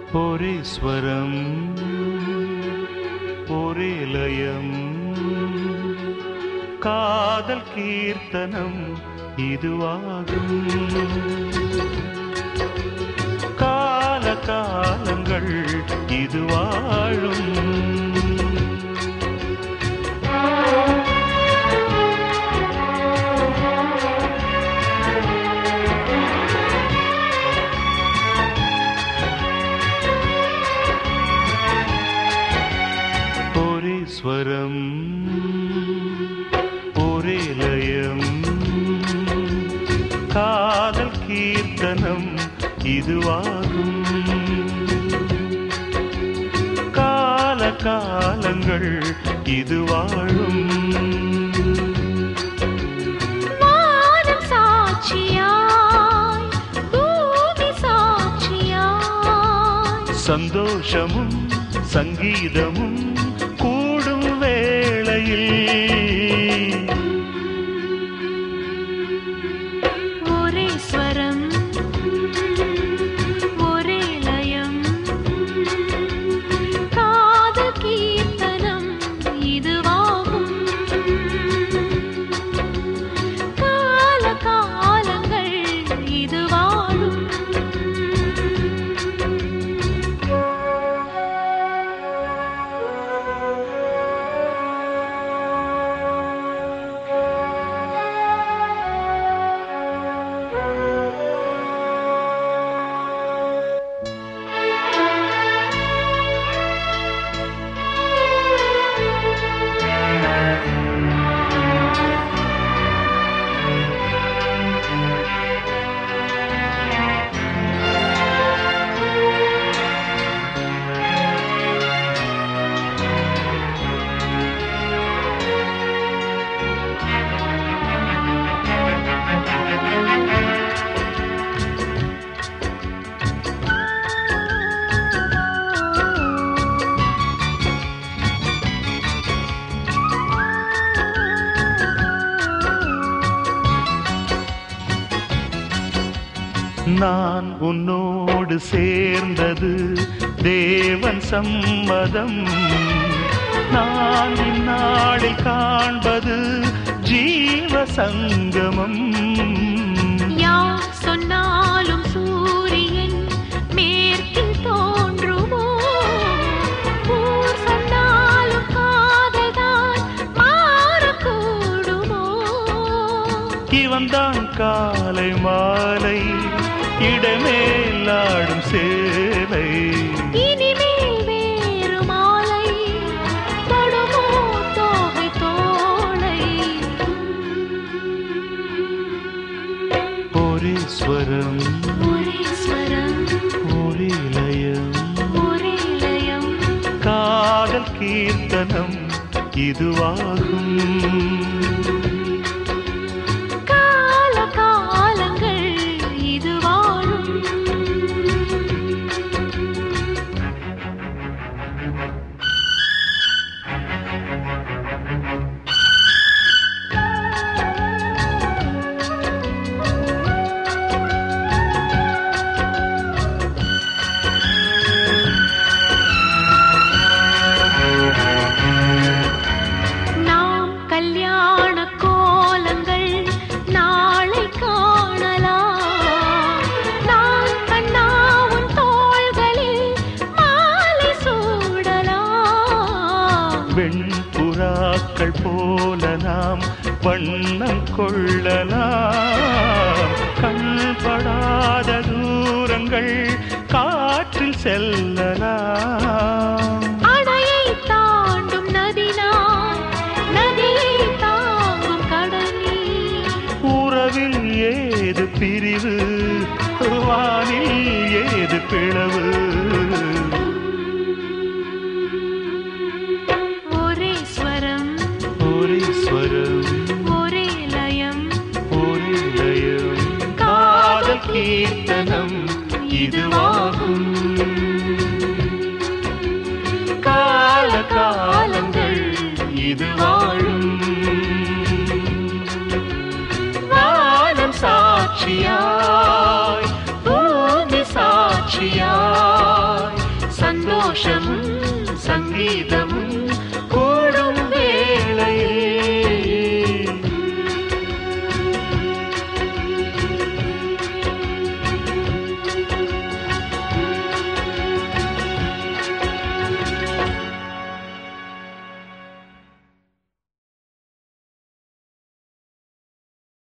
ஒரே ஸ்வரம் ஒரே லயம் காதல் கீர்த்தனம் இதுவாகும் கால காலங்கள் இது வாழும் ஒரே ஸ்வரம் ஒரே லயம் காதல் கீர்த்தனம் இதுவாகும் கால காலங்கள் இது வாழும் வானம் சாட்சியாய் பூமி சாட்சியாய் சந்தோஷமும் சங்கீதமும் கூடும் வேளையில் ஒரே ஸ்வரம் ஒரே லயம் காதல் கீர்த்தனம் இதுவாகும் கால காலங்கள் இது வாழும் நான் உன்னோடு சேர்ந்தது தேவன் சம்மதம் நான் இந்நாளில் காண்பது ஜீவ சங்கமம் யார் சொன்னாலும் சூரியன் மேற்கில் தோன்றுமோ ஊர் சொன்னாலும் காதல்தான் மாறக்கூடுமோ இவன்தான் காலை மாலை இடமேலாடும் சேலை இனிமேல் வேறு மாலை தொடுமோ தோகை தோளை ஒரே ஸ்வரம் ஒரே ஸ்வரம் ஒரே லயம் ஒரே லயம் காதல் கீர்த்தனம் இதுவாகும் கால காலங்கள் இது வாழும் நாம் கல்யாண கோலங்கள் நாளை காணலாம் நான் கண்ணாவும் தோள்களில் மாலை சூடலாம் வெண்புறாக்கள் போல நாம் வண்ணம் கொள்ளலாம் கண்படாத தூரங்கள் காற்றில் செல்லலாம் அணையை தாண்டும் நதினான் நதியை தாங்கும் கடல் நீர் உறவில் ஏது பிரிவு வானில் ஏது பிளவு ஒரே ஸ்வரம் ஒரே ஸ்வரம் ஒரே லயம் ஒரே லயம் காதல் கீர்த்தனம் இதுவாகும் கால காலங்கள் இது வாழும் வானம் சாட்சியாய் பூமி சாட்சியாய் சந்தோஷமும் சங்கீதமும்